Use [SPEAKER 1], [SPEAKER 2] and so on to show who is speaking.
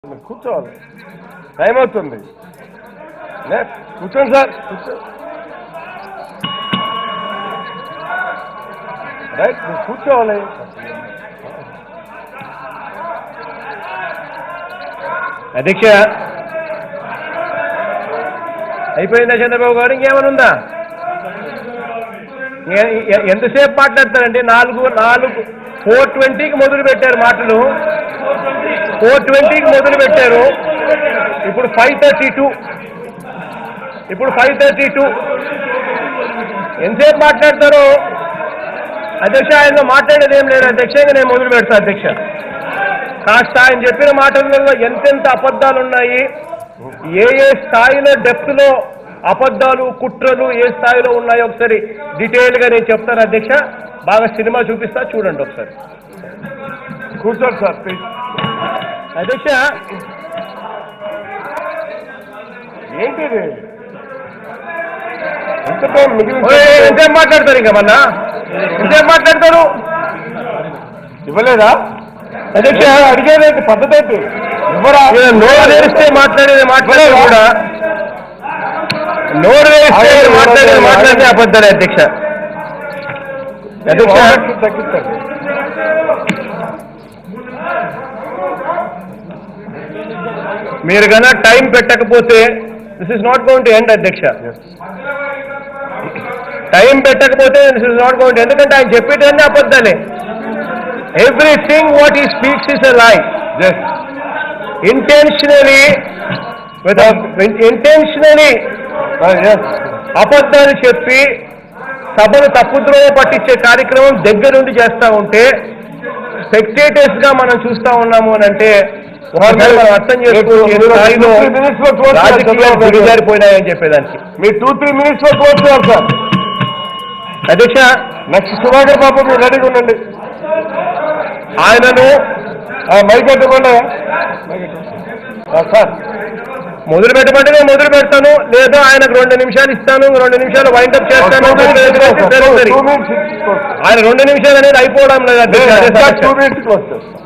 [SPEAKER 1] మీరు కూర్చోవాలి టైం అవుతుంది లే, కూర్చోండి సార్ కూర్చో రైట్ మీరు కూర్చోవాలి
[SPEAKER 2] అధ్యక్ష అయిపోయిందా చంద్రబాబు గారు ఇంకేమైనా ఉందా ఎ- ఎ- ఎంతసేపు మాట్లాడతారండి నాలుగు నాలుగు ఫోర్ ట్వంటీకి మొదలు పెట్టారు మాటలు ఫోర్ ట్వంటీకి మొదలు పెట్టారు ఇప్పుడు ఫైవ్ థర్టీ టూ ఇప్పుడు ఫైవ్ థర్టీ టూ ఎంతసేపు మాట్లాడతారు అధ్యక్ష ఆయన మాట్లాడేది ఏం లేదు అధ్యక్ష ఇంకా నేను మొదలు పెడతా అధ్యక్ష కాస్త ఆయన చెప్పిన మాటలలో ఎంతెంత అబద్ధాలు ఉన్నాయి ఏ ఏ స్థాయిలో డెప్త్ లో అబద్ధాలు కుట్రలు ఏ స్థాయిలో ఉన్నాయో ఒకసారి డీటెయిల్ గా నేను చెప్తాను అధ్యక్ష బాగా సినిమా చూపిస్తా చూడండి ఒకసారి
[SPEAKER 1] కూర్చోండి సార్ ప్లీజ్
[SPEAKER 2] అధ్యక్ష
[SPEAKER 1] ఏంటిది ఎంత టైం మిగిలింది
[SPEAKER 2] ఓయ్, ఎంతసేపు మాట్లాడతారు ఇంకా మళ్ళా ఎంతసేపు మాట్లాడతారు
[SPEAKER 1] ఇవ్వలేదా
[SPEAKER 2] అధ్యక్ష
[SPEAKER 1] అడిగేది పద్ధతి ఏంటి ఇవ్వరా
[SPEAKER 2] ఈయన నోరు తెరిస్తే మాట్లాడేది మాట్లాడేది కూడా నోరు తెరిస్తే మాట్లాడేది మాట్లాడితే అబద్ధాలే అధ్యక్ష అధ్యక్ష
[SPEAKER 1] వాయిస్ తగ్గించండి
[SPEAKER 2] మీరు కన్నా టైం పెట్టకపోతే this is not going to end అధ్యక్ష టైం పెట్టకపోతే this is not going to ఎందుకంటే ఆయన చెప్పేటన్నీ అబద్ధాలే everything what he speaks is a lie
[SPEAKER 1] just
[SPEAKER 2] intentionally intentionally
[SPEAKER 1] yes
[SPEAKER 2] అబద్ధాలు చెప్పి సభను తప్పుద్రోవ పట్టించే కార్యక్రమం దగ్గరుండి చేస్తా ఉంటే స్పెక్టేటర్స్ గా మనం చూస్తా ఉన్నాము అని అంటే ఒకసారి మనం అర్థం చేసుకోవచ్చు ఏ స్థాయిలో
[SPEAKER 1] మినిట్స్ లో క్లోజ్
[SPEAKER 2] రాజకీయాలు దిగజారిపోయినాయని చెప్పేదానికి
[SPEAKER 1] మీరు టూ త్రీ మినిట్స్ లో క్లోజ్ చేయాలి సార్
[SPEAKER 2] అధ్యక్ష
[SPEAKER 1] నెక్స్ట్ సుధాకర్ బాబు మీరు రెడీగా ఉండండి
[SPEAKER 2] ఆయనను
[SPEAKER 1] ఆ, మైక్ ఎట్టుకోండి ఆ, సార్
[SPEAKER 2] మొదలు పెట్టమంటే నేను మొదలు పెడతాను లేదా ఆయనకు రెండు నిమిషాలు ఇస్తాను రెండు నిమిషాలు వైండప్ చేస్తాను
[SPEAKER 1] టూ
[SPEAKER 2] సరే, సరే.
[SPEAKER 1] మినిట్స్
[SPEAKER 2] ఆయన రెండు నిమిషాలు అనేది అయిపోవడం లేదు అధ్యక్ష అదే
[SPEAKER 1] టూ
[SPEAKER 2] సమస్య.
[SPEAKER 1] మినిట్స్ క్లోజ్ చేస్తాం